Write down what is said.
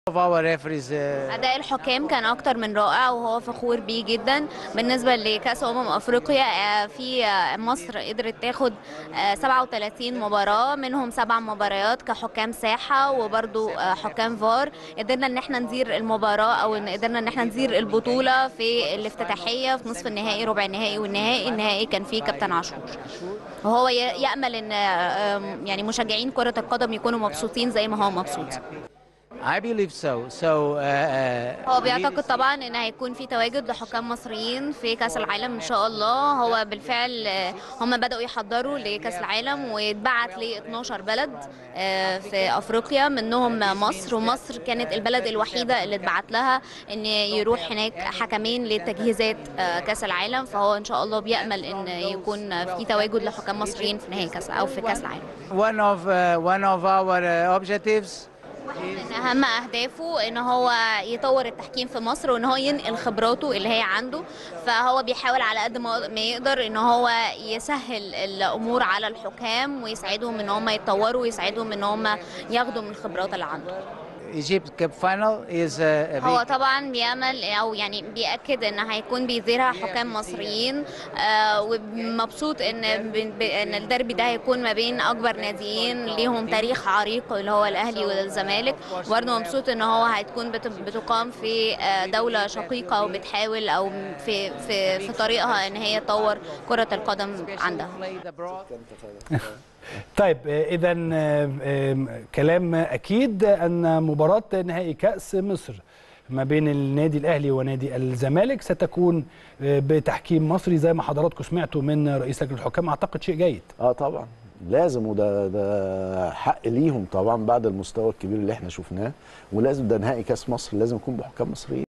of our referees uh, أداء الحكام كان أكتر من رائع وهو فخور بيه جدا بالنسبة لكأس أمم أفريقيا آه، في آه، مصر قدرت تاخد آه، 37 مباراة منهم سبع مباريات كحكام ساحة وبرضو آه، حكام فار قدرنا إن احنا ندير المباراة أو إن قدرنا إن احنا ندير البطولة في الافتتاحية في نصف النهائي ربع النهائي والنهائي النهائي كان فيه كابتن عاشور وهو ي- يأمل إن آه، آم، يعني مشجعين كرة القدم يكونوا مبسوطين زي ما هو مبسوط I believe so. So uh, uh, هو we'll بيعتقد see. طبعا ان هيكون في تواجد لحكام مصريين في كاس العالم ان شاء الله هو بالفعل آه، هم بداوا يحضروا لكاس العالم واتبعت ل 12 بلد آه، في افريقيا منهم مصر ومصر كانت البلد الوحيده اللي اتبعت لها ان يروح هناك حكمين لتجهيزات آه، كاس العالم فهو ان شاء الله بيامل ان يكون في تواجد لحكام مصريين في نهائي كاس او في كاس العالم One of uh, one of our uh, objectives من اهم اهدافه ان هو يطور التحكيم في مصر وان هو ينقل خبراته اللي هي عنده فهو بيحاول على قد ما ما يقدر ان هو يسهل الامور على الحكام ويساعدهم ان هم يتطوروا ويساعدهم ان هم ياخدوا من الخبرات اللي عندهم Egypt Cup final is uh, a هو big طبعا بيعمل او يعني بياكد ان هيكون بيديرها حكام مصريين آه، ومبسوط ان ب- ب- ان الدربي ده هيكون ما بين اكبر ناديين ليهم تاريخ عريق اللي هو الاهلي والزمالك وبرضه مبسوط ان هو هتكون بت- بتقام في آه، دوله شقيقه وبتحاول او في في في طريقها ان هي تطور كره القدم عندها played abroad. طيب اذا كلام اكيد ان مباراه نهائي كاس مصر ما بين النادي الاهلي ونادي الزمالك ستكون آه، بتحكيم مصري زي ما حضراتكم سمعتوا من رئيس لجنه الحكام اعتقد شيء جيد اه طبعا لازم وده ده حق ليهم طبعا بعد المستوى الكبير اللي احنا شفناه ولازم ده نهائي كاس مصر لازم يكون بحكام مصريين